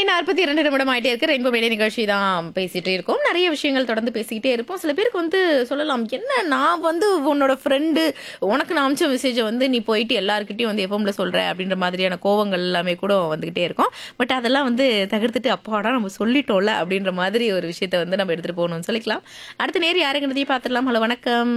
நாற்பத்தி இரண்டு நிமிடம் ஆயிட்டே இருக்கு ரெயின்போ மேடை நிகழ்ச்சி தான் பேசிட்டே இருக்கோம் நிறைய விஷயங்கள் தொடர்ந்து பேசிக்கிட்டே இருப்போம் சில பேருக்கு வந்து சொல்லலாம் என்ன நான் வந்து உன்னோட ஃப்ரெண்டு உனக்கு நான் அமிச்ச மெசேஜை வந்து நீ போயிட்டு எல்லாருக்கிட்டையும் வந்து எஃப்எம்ல சொல்ற அப்படின்ற மாதிரியான கோவங்கள் எல்லாமே கூட வந்துகிட்டே இருக்கும் பட் அதெல்லாம் வந்து தகர்த்துட்டு அப்பாடா நம்ம சொல்லிட்டோம்ல அப்படின்ற மாதிரி ஒரு விஷயத்த வந்து நம்ம எடுத்துட்டு போகணும்னு சொல்லிக்கலாம் அடுத்த நேரம் யாருங்கிறதையும் பார்த்துடலாம் ஹலோ வணக்கம்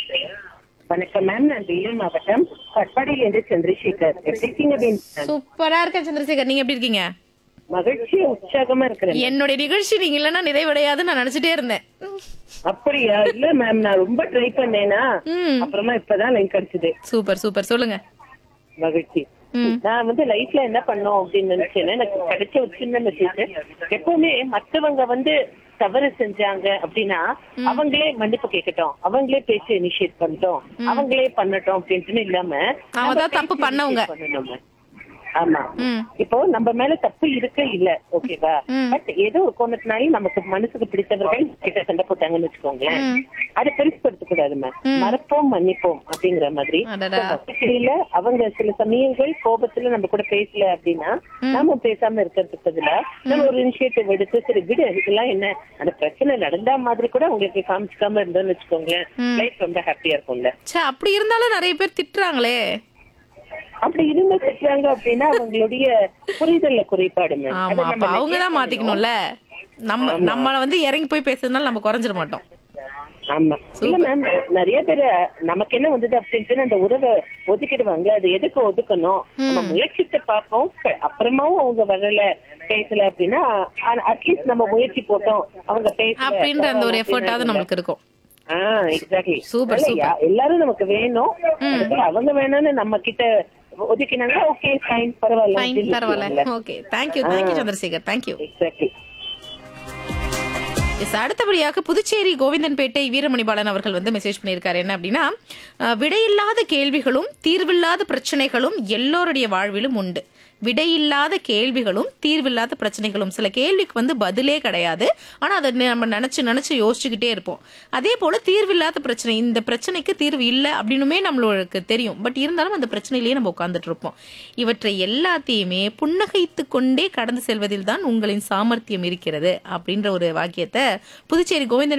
வணக்கம் மேம் நான் வேலூர் மாவட்டம் கட்பாடியிலிருந்து சந்திரசேகர் எப்படி இருக்கீங்க பேன்? சூப்பரா இருக்கேன் சந்திரசேகர் நீங்க எப்படி இருக்கீங்க மகிழ்ச்சி உற்சாகமா இருக்கிறேன் என்னுடைய நிகழ்ச்சி நீங்க இல்லைன்னா நிறைவடையாதுன்னு நான் நினைச்சிட்டே இருந்தேன் அப்படியா இல்ல மேம் நான் ரொம்ப ட்ரை பண்ணேனா ம். அப்புறமா இப்பதான் லைன் கிடைச்சது சூப்பர் சூப்பர் சொல்லுங்க மகிழ்ச்சி ம். நான் வந்து லைஃப்ல என்ன பண்ணோம் அப்படின்னு நினைச்சேன்னா எனக்கு கிடைச்ச ஒரு சின்ன மெசேஜ் எப்பவுமே மத்தவங்க வந்து தவறு செஞ்சாங்க அப்படின்னா அவங்களே மன்னிப்பு கேட்கட்டும் அவங்களே பேசி இனிஷியேட் பண்ணட்டும் அவங்களே பண்ணட்டும் அப்படின்ட்டு இல்லாம அவங்க நம்ம தான் தப்பு பேசி பண்ணவங்க. initiate பண்ணணும். ஆமா ம் இப்போ நம்ம மேல தப்பு இருக்க இல்ல ஓகேவா ம். பட் ஏதோ ஒரு கோணத்தினாலும் நமக்கு மனசுக்கு பிடித்தவர்கள் கிட்ட சண்டை போட்டாங்கன்னு வச்சுக்கோங்களேன் ம். அதை பெருசுப்படுத்த கூடாதுமா மறப்போம் மன்னிப்போம் அப்படிங்கிற மாதிரி அடடா. வாழ்க்கையில அவங்க சில சமயங்கள் கோபத்துல நம்ம கூட பேசல அப்படின்னா நாம பேசாம இருக்கிறதுக்கு பதிலா நம்ம ஒரு இனிஷியேட்டிவ் எடுத்து சரி விடு இதெல்லாம் என்ன அந்த பிரச்சனை நடந்தா மாதிரி கூட உங்களுக்கு காமிச்சிக்காம இருந்தோம்னு வச்சுக்கோங்களேன் லைஃப் ரொம்ப ஹாப்பியா இருக்கும்ல ச்சே அப்படி இருந்தாலும் நிறைய பேர் திட்டுறாங்களே அப்படி இருந்து திட்டுறாங்க அப்படின்னா அவங்களுடைய புரிதல்ல குறைபாடு மேம் ஆமா அப்ப அவங்க தான் மாத்திக்கணும்ல நம்ம நம்மள வந்து இறங்கி போய் பேசுறதுனால நம்ம குறைஞ்சிட மாட்டோம் ஆமா இல்ல மேம் நிறைய பேர் நமக்கு என்ன வந்தது அப்படின்ட்டு அந்த உறவை ஒதுக்கிடுவாங்க அது எதுக்கு ஒதுக்கணும் நம்ம முயற்சித்து பார்ப்போம் ப- அப்புறமாவும் அவங்க வரல பேசல அப்படின்னா அட்லீஸ்ட் நம்ம முயற்சி போட்டோம் அவங்க பேசல அப்படின்ற அந்த ஒரு அப்படின்னு எஃபர்ட்டாவது நம்மளுக்கு இருக்கும் ஆஹ் எக்ஸாக்ட்லி Super, super. எல்லாரும் நமக்கு வேணும் அதுக்கு அவங்க வேணும்னு நம்ம கிட்ட ஒதுக்கினாங்க ஓகே ஃபைன் பரவாயில்ல ஃபைன் பரவாயில்ல okay thank you thank you Chandrasekhar thank you exactly yes அடுத்தபடியாக புதுச்சேரி கோவிந்தன்பேட்டை வீரமணி பாலன் அவர்கள் வந்து மெசேஜ் பண்ணியிருக்காரு என்ன அப்படின்னா அஹ், விடையில்லாத கேள்விகளும் தீர்வில்லாத பிரச்சனைகளும் எல்லோருடைய வாழ்விலும் உண்டு விடையில்லாத கேள்விகளும் தீர்வில்லாத பிரச்சனைகளும் சில கேள்விக்கு வந்து பதிலே கிடையாது ஆனா அதை நம்ம நினைச்சு நினைச்சு யோசிச்சுக்கிட்டே இருப்போம் அதே போல தீர்வில்லாத பிரச்சனை இந்த பிரச்சனைக்கு தீர்வு இல்லை அப்படின்னுமே நம்மளுக்கு தெரியும் பட் இருந்தாலும் அந்த பிரச்சனையிலேயே நம்ம உட்கார்ந்துட்டு இருப்போம் இவற்றை எல்லாத்தையுமே புன்னகைத்து கொண்டே கடந்து செல்வதில் தான் உங்களின் சாமர்த்தியம் இருக்கிறது அப்படின்ற ஒரு வாக்கியத்தை புதுச்சேரி கோவிந்தன்